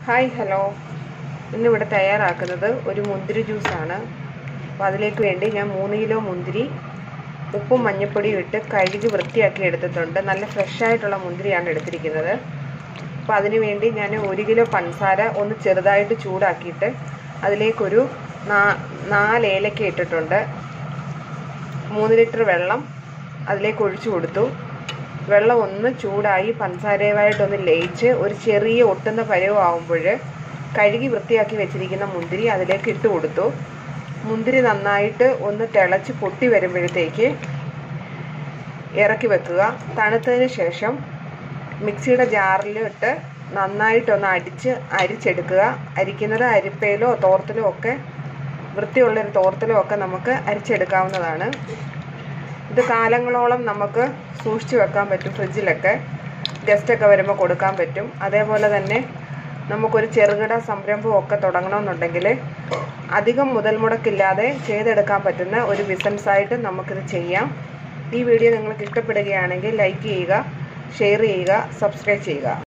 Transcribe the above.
hi hello ഇന്നിവിടെ തയ്യാറാക്കുന്നത് ഒരു മുന്തിരി ജ്യൂസാണ് അപ്പോൾ അതിലേക്ക് വേണ്ടി ഞാൻ മൂന്ന് കിലോ മുന്തിരി ഉപ്പും മഞ്ഞൾപ്പൊടിയും ഇട്ട് കഴുകി വൃത്തിയാക്കി എടുത്തിട്ടുണ്ട് നല്ല ഫ്രഷ് ആയിട്ടുള്ള മുന്തിരിയാണ് എടുത്തിരിക്കുന്നത് അപ്പോൾ അതിന് വേണ്ടി ഞാൻ ഒരു കിലോ പഞ്ചസാര ഒന്ന് ചെറുതായിട്ട് ചൂടാക്കിയിട്ട് അതിലേക്കൊരു നാ നാല് ഏലക്ക ഇട്ടിട്ടുണ്ട് മൂന്ന് ലിറ്റർ വെള്ളം അതിലേക്ക് ഒഴിച്ചു കൊടുത്തു വെള്ളം ഒന്ന് ചൂടായി പഞ്ചസാരയുമായിട്ടൊന്ന് ലയിച്ച് ഒരു ചെറിയ ഒട്ടുന്ന പരുവാകുമ്പോൾ കഴുകി വൃത്തിയാക്കി വെച്ചിരിക്കുന്ന മുന്തിരി അതിലേക്ക് ഇട്ട് കൊടുത്തു മുന്തിരി നന്നായിട്ട് ഒന്ന് തിളച്ച് പൊട്ടി വരുമ്പോഴത്തേക്ക് ഇറക്കി വെക്കുക തണുത്തതിന് ശേഷം മിക്സിയുടെ ജാറിലിട്ട് നന്നായിട്ടൊന്ന് അടിച്ച് അരിച്ചെടുക്കുക അരിക്കുന്നത് അരിപ്പയിലോ തോർത്തിലോ ഒക്കെ വൃത്തിയുള്ളൊരു തോർത്തിലോ ഒക്കെ നമുക്ക് അരിച്ചെടുക്കാവുന്നതാണ് ഇത് കാലങ്ങളോളം നമുക്ക് സൂക്ഷിച്ചു വെക്കാൻ പറ്റും ഫ്രിഡ്ജിലൊക്കെ ഗസ്റ്റൊക്കെ വരുമ്പോൾ കൊടുക്കാൻ പറ്റും അതേപോലെ തന്നെ നമുക്കൊരു ചെറുകിട സംരംഭമൊക്കെ തുടങ്ങണമെന്നുണ്ടെങ്കിൽ അധികം മുതൽ മുടക്കില്ലാതെ ചെയ്തെടുക്കാൻ പറ്റുന്ന ഒരു ബിസിനസ്സായിട്ട് നമുക്കിത് ചെയ്യാം ഈ വീഡിയോ നിങ്ങൾക്ക് ഇഷ്ടപ്പെടുകയാണെങ്കിൽ ലൈക്ക് ചെയ്യുക ഷെയർ ചെയ്യുക സബ്സ്ക്രൈബ് ചെയ്യുക